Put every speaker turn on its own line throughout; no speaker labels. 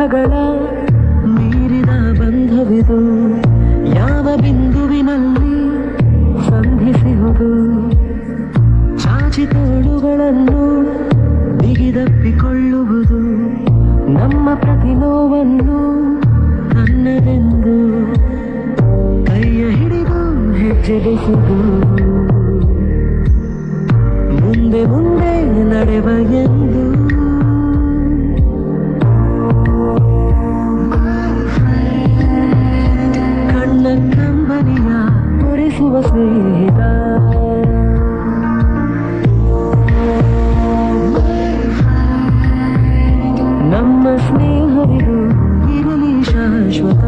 ಗ್ರಹಗಳ ಮೀರಿದ ಬಂಧವಿದು ಯಾವ ಬಿಂದುವಿನಲ್ಲಿ ಸಂಧಿಸಿಹುದು ಚಾಚಿ ತೋಳುಗಳನ್ನು ಬಿಗಿದಪ್ಪಿಕೊಳ್ಳುವುದು ನಮ್ಮ ಪ್ರತಿ ನೋವನ್ನು ತನ್ನದೆಂದು ಕೈಯ ಹಿಡಿದು ಹೆಜ್ಜೆ ಬೆಸೆದು ಮುಂದೆ ಮುಂದೆ ನಡೆವ ಎಂದು ಕಣ್ಣ ಕಂಬನಿಯ ತೋರಿಸುವ ಸ್ನೇಹಿತ ನಮ್ಮ ಸ್ನೇಹವಿದು ಇರಲಿ ಶಾಶ್ವತ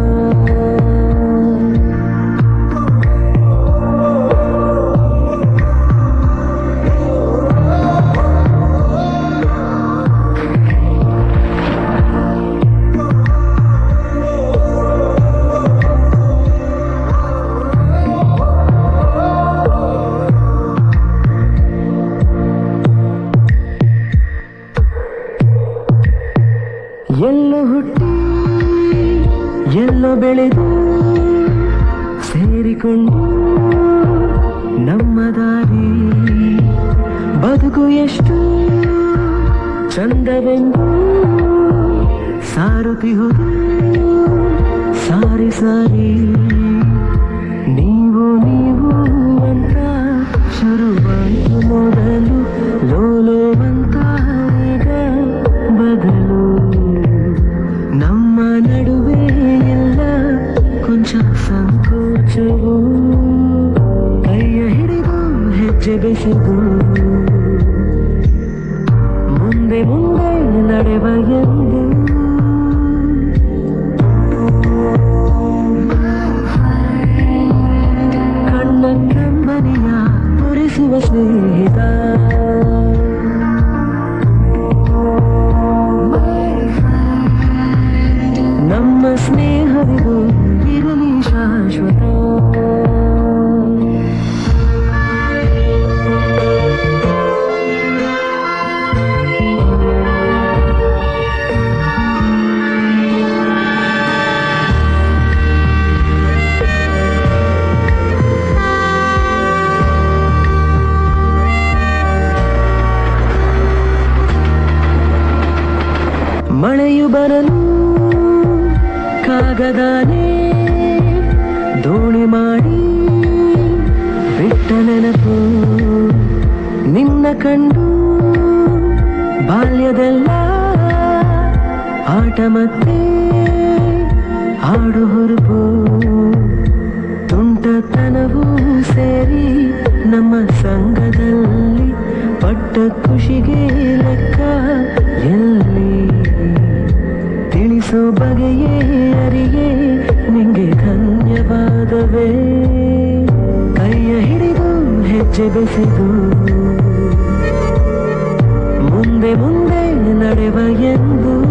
ಎಲ್ಲೋ ಹುಟ್ಟಿ ಎಲ್ಲೋ ಬೆಳೆದು ಸೇರಿಕೊಂಡು ನಮ್ಮ ದಾರಿ ಬದುಕು ಎಷ್ಟು ಚಂದವೆಂದು ಸಾರುತ್ತಿಹುದು ಸಾರಿ ಸಾರಿ ನೀವು ನೀವು ಅಂತ ಶುರುವಾಯಿತು ಮೊದಲು ಲೋಲೋ ಅಂತ ಈಗ ಬದಲು ನಮ್ಮ ನಡುವೆ ಎಲ್ಲ ಕೊಂಚ ಸಂಕೋಚವು ಕೈಯ ಹಿಡಿದು ಹೆಜ್ಜೆ ಬೆಸೆದು ಮುಂದೆ ಮುಂದೆ ನಡೆವ ಎಂದು ಕಣ್ಣ ಕಂಬನಿಯ ತೋರಿಸುವ ಸ್ನೇಹಿತ ನಮ್ಮ ಸ್ನೇಹವಿದು ಇರಲಿ ಶಾಶ್ವತ ಮಳೆಯು ಬರಲು ಕಾಗದಾನೆ ದೋಣಿ ಮಾಡಿ ಬಿಟ್ಟ ನೆನಪು ನಿನ್ನ ಕಂಡು ಬಾಲ್ಯದೆಲ್ಲ ಆಟ ಮತ್ತೆ ಆಡು ಹುರುಪು ತುಂಟತನವೂ ಸೇರಿ ನಮ್ಮ ಸಂಘದಲ್ಲಿ ಪಟ್ಟ ಖುಷಿಗೆ ಲೆಕ್ಕ ಎಲ್ಲಿ ತಿಳಿಸೋ ಬಗೆಯೇ ಅರಿಯೇ ನಿಂಗೆ ಧನ್ಯವಾದವೇ ಕೈಯ ಹಿಡಿದು ಹೆಜ್ಜೆ ಬೆಸೆದು ಮುಂದೆ ಮುಂದೆ ನಡೆವ ಎಂದು